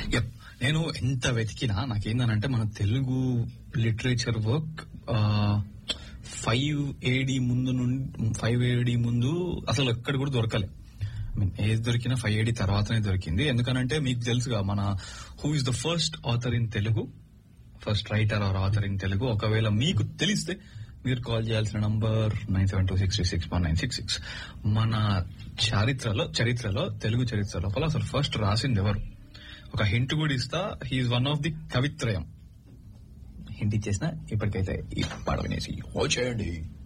Yup. నేను ఎంత వెతికినా నాకేందనంటే మన Telugu literature work five AD ముందు నుండి ఫైవ్ ఏడి ముందు అసలు ఎక్కడ కూడా దొరకలే I mean, ఏది దొరికినా ఫైవ్ ఏడి తర్వాతనే దొరికింది ఎందుకనంటే మీకు తెలుసుగా మన who is the first author in Telugu first writer or author in Telugu ఒకవేళ మీకు తెలిస్తే మీరు కాల్ చేయాల్సిన number nine seven two six six one nine six six మన చరిత్రలో చరిత్రలో తెలుగు చరిత్ర లోపల అసలు ఫస్ట్ రాసింది ఎవరు ఒక హింట్ కూడా ఇస్తా హీఈస్ వన్ ఆఫ్ ది కవిత్రయం హింట్ ఇచ్చేసిన ఇప్పటికైతే ఈ పాట వినేసి వచ్చేయండి